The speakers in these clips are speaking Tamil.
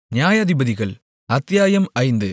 நியாயாதிபதிகள் அத்தியாயம் ஐந்து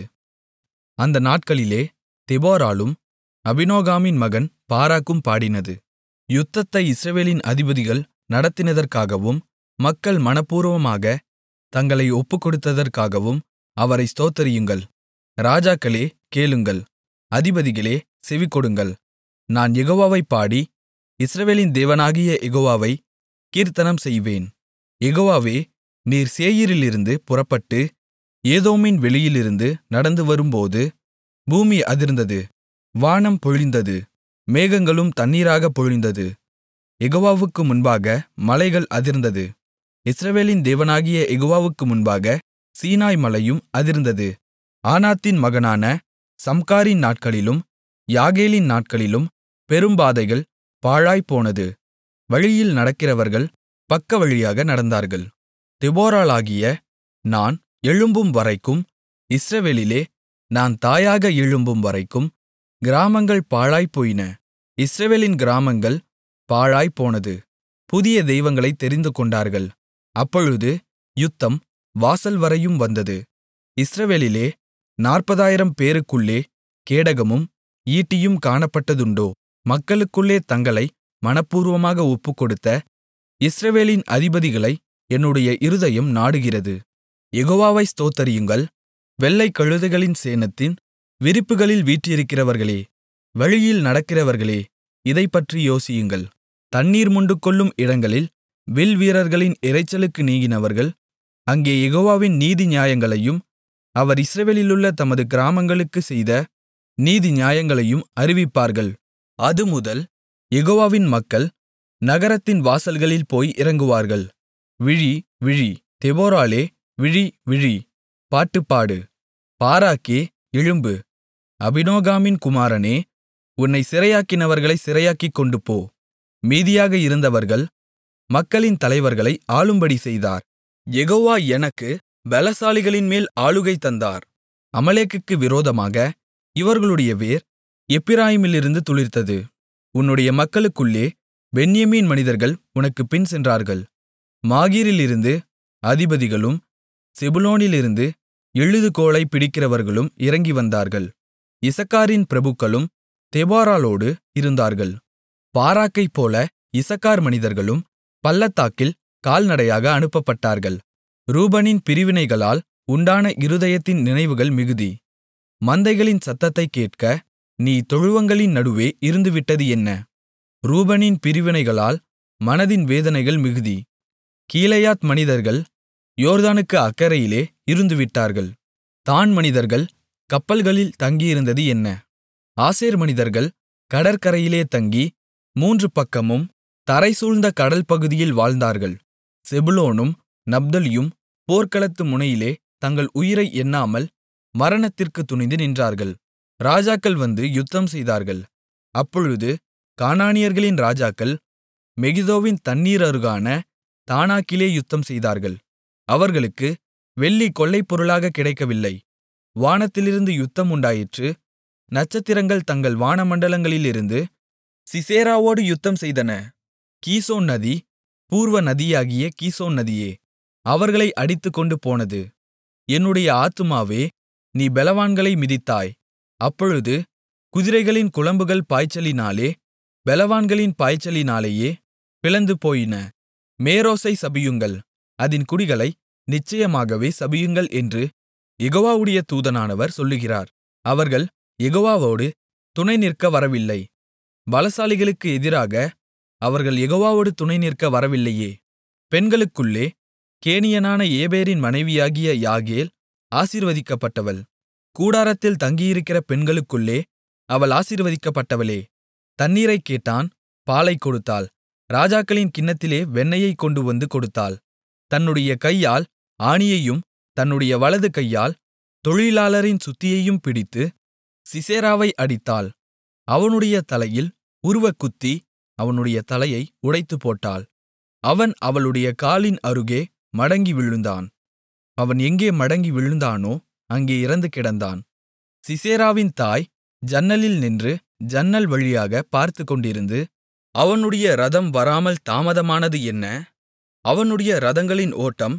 அந்த நாட்களிலே தெபொராளும் அபினோகாமின் மகன் பாராக்கும் பாடினது யுத்தத்தை இஸ்ரவேலின் அதிபதிகள் நடத்தினதற்காகவும் மக்கள் மனப்பூர்வமாகத் தங்களை ஒப்புக்கொடுத்ததற்காகவும் அவரை ஸ்தோத்திரியுங்கள் ராஜாக்களே கேளுங்கள் அதிபதிகளே செவிகொடுங்கள் நான் யெகோவாவைப் பாடி இஸ்ரவேலின் தேவனாகிய யெகோவாவைக் கீர்த்தனம் செய்வேன் யெகோவாவே நீர் சேயீரிலிருந்து புறப்பட்டு ஏதோமின் வெளியிலிருந்து நடந்து வரும்போது பூமி அதிர்ந்தது வானம் பொழிந்தது மேகங்களும் தண்ணீராகப் பொழிந்தது யெகோவாவுக்கு முன்பாக மலைகள் அதிர்ந்தது இஸ்ரவேலின் தேவனாகிய யெகோவாவுக்கு முன்பாக சீனாய் மலையும் அதிர்ந்தது ஆனாத்தின் மகனான சம்காரின் நாட்களிலும் யாகேலின் நாட்களிலும் பெரும்பாதைகள் பாழாய்ப்போனது வழியில் நடக்கிறவர்கள் பக்கவழியாக நடந்தார்கள் தெபொராளாகிய நான் எழும்பும்வரைக்கும் இஸ்ரவேலிலே நான் தாயாக எழும்பும்வரைக்கும் கிராமங்கள் பாழாய்ப்போயின இஸ்ரவேலின் கிராமங்கள் பாழாய்ப்போனது புதிய தெய்வங்களைத் தெரிந்துகொண்டார்கள் அப்பொழுது யுத்தம் வாசல்வரையும் வந்தது இஸ்ரவேலிலே நாற்பதாயிரம் பேருக்குள்ளே கேடகமும் ஈட்டியும் காணப்பட்டதுண்டோ மக்களுக்குள்ளே தங்களை மனப்பூர்வமாக ஒப்புக்கொடுத்த இஸ்ரவேலின் அதிபதிகளை என்னுடைய இருதயம் நாடுகிறது யெகோவாவை ஸ்தோத்தரியுங்கள் வெள்ளைக் கழுதைகளின் சேணத்தின் விரிப்புகளில் வீற்றிருக்கிறவர்களே வழியில் நடக்கிறவர்களே இதைப்பற்றி யோசியுங்கள் தண்ணீர் மொண்டுகொள்ளும் இடங்களில் வில்வீரர்களின் இரைச்சலுக்கு நீங்கினவர்கள் அங்கே யெகோவாவின் நீதி நியாயங்களையும் அவர் இஸ்ரவேலிலுள்ள தமது கிராமங்களுக்குச் செய்த நீதி நியாயங்களையும் அறிவிப்பார்கள் அதுமுதல் யெகோவாவின் மக்கள் நகரத்தின் வாசல்களில் போய் இறங்குவார்கள் விழி விழி தெபொராளே விழி விழி பாட்டுப்பாடு பாராக்கே எழும்பு அபினோகாமின் குமாரனே உன்னை சிறையாக்கினவர்களைச் சிறையாக்கிக் கொண்டுபோ மீதியாக இருந்தவர்கள் மக்களின் தலைவர்களை ஆளும்படி செய்தார் யெகோவா எனக்கு பெலசாலிகளின்மேல் ஆளுகை தந்தார் அமலேக்குக்கு விரோதமாக இவர்களுடைய வேர் எப்பிராயீமிலிருந்து துளிர்த்தது உன்னுடைய மக்களுக்குள்ளே பென்யமீன் மனிதர்கள் உனக்குப் பின் சென்றார்கள் மாகீரிலிருந்து அதிபதிகளும் செபுலோனிலிருந்து எழுதுகோலைப் பிடிக்கிறவர்களும் இறங்கி வந்தார்கள் இசக்காரின் பிரபுக்களும் தெபொராளோடு இருந்தார்கள் பாராக்கைப்போல இசக்கார் மனிதர்களும் பள்ளத்தாக்கில் கால்நடையாக அனுப்பப்பட்டார்கள் ரூபனின் பிரிவினைகளால் உண்டான இருதயத்தின் நினைவுகள் மிகுதி மந்தைகளின் சத்தத்தைக் கேட்க நீ தொழுவங்களின் நடுவே இருந்துவிட்டது என்ன ரூபனின் பிரிவினைகளால் மனதின் வேதனைகள் மிகுதி கீலேயாத் மனிதர்கள் யோர்தானுக்கு அக்கரையிலே இருந்துவிட்டார்கள் தாண் மனிதர்கள் கப்பல்களில் தங்கியிருந்தது என்ன ஆசேர் மனிதர்கள் கடற்கரையிலே தங்கி மூன்று பக்கமும் தரை சூழ்ந்த கடல் பகுதியில் வாழ்ந்தார்கள் செபுலோனும் நப்தலியும் போர்க்களத்து முனையிலே தங்கள் உயிரை எண்ணாமல் மரணத்திற்கு துணிந்து நின்றார்கள் ராஜாக்கள் வந்து யுத்தம் செய்தார்கள் அப்பொழுது கானானியர்களின் ராஜாக்கள் மெகிதோவின் தண்ணீர் அருகான தானாக்கிலே யுத்தம் செய்தார்கள் அவர்களுக்கு வெள்ளி கொள்ளைப்பொருளாக கிடைக்கவில்லை வானத்திலிருந்து யுத்தம் உண்டாயிற்று நட்சத்திரங்கள் தங்கள் வானமண்டலங்களிலிருந்து சிசேராவோடு யுத்தம் செய்தன கீசோன் நதி பூர்வ நதியாகிய கீசோன் நதியே அவர்களை அடித்துக்கொண்டு போனது என்னுடைய ஆத்துமாவே நீ பெலவான்களை மிதித்தாய் அப்பொழுது குதிரைகளின் குளம்புகள் பாய்ச்சலினாலே பெலவான்களின் பாய்ச்சலினாலேயே பிளந்து போயின மேரோசை சபியுங்கள் அதின் குடிகளை நிச்சயமாகவே சபியுங்கள் என்று யெகோவாவுடைய தூதனானவர் சொல்லுகிறார் அவர்கள் யெகோவாவோடு துணை நிற்க வரவில்லை பலசாலிகளுக்கு எதிராக அவர்கள் யெகோவாவோடு துணை நிற்க வரவில்லையே பெண்களுக்குள்ளே கேனியனான ஏபேரின் மனைவியாகிய யாகேல் ஆசீர்வதிக்கப்பட்டவள் கூடாரத்தில் தங்கியிருக்கிற பெண்களுக்குள்ளே அவள் ஆசீர்வதிக்கப்பட்டவளே தண்ணீரைக் கேட்டான் பாலைக் கொடுத்தாள் ராஜாக்களின் கிண்ணத்திலே வெண்ணெயைக் கொண்டு வந்து கொடுத்தாள் தன்னுடைய கையால் ஆணியையும் தன்னுடைய வலது கையால் தொழிலாளரின் சுத்தியையும் பிடித்து சிசேராவை அடித்தாள் அவனுடைய தலையில் உருவக்குத்தி அவனுடைய தலையை உடைத்துப்போட்டாள் அவன் அவளுடைய காலின் அருகே மடங்கி விழுந்தான் அவன் எங்கே மடங்கி விழுந்தானோ அங்கே இறந்து கிடந்தான் சிசேராவின் தாய் ஜன்னலில் நின்று ஜன்னல் வழியாக பார்த்துக்கொண்டிருந்து அவனுடைய இரதம் வராமல் தாமதமானது என்ன அவனுடைய இரதங்களின் ஓட்டம்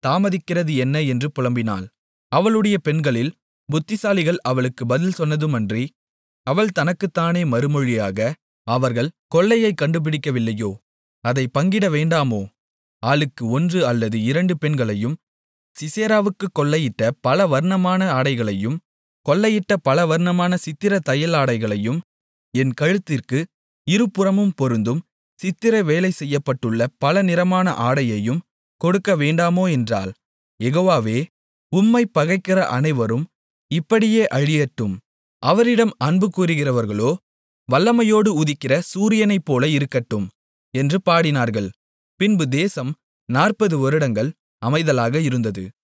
தாமதிக்கிறது என்ன என்று புலம்பினாள் அவளுடைய பெண்களில் புத்திசாலிகள் அவளுக்கு பதில் சொன்னதுமன்றி அவள் தனக்குத்தானே மறுமொழியாக அவர்கள் கொள்ளையைக் கண்டுபிடிக்கவில்லையோ அதைப் பங்கிட வேண்டாமோ ஆளுக்கு ஒன்று அல்லது இரண்டு பெண்களையும் சிசெராவுக்குக் கொள்ளையிட்ட பல வர்ணமான ஆடைகளையும் கொள்ளையிட்ட பல வர்ணமான சித்திர தையலாடைகளையும் என் கழுத்திற்கு இருபுறமும் பொருந்தும் சித்திர வேலை செய்யப்பட்டுள்ள பல நிறமான ஆடையையும் கொடுக்க வேண்டாமோ என்றாள் யெகோவாவே உம்மைப் பகைக்கிற அனைவரும் இப்படியே அழியட்டும் அவரிடம் அன்பு கூறுகிறவர்களோ வல்லமையோடு உதிக்கிற சூரியனைப்போல இருக்கட்டும் என்று பாடினார்கள் பின்பு தேசம் நாற்பது வருடங்கள் அமைதலாக இருந்தது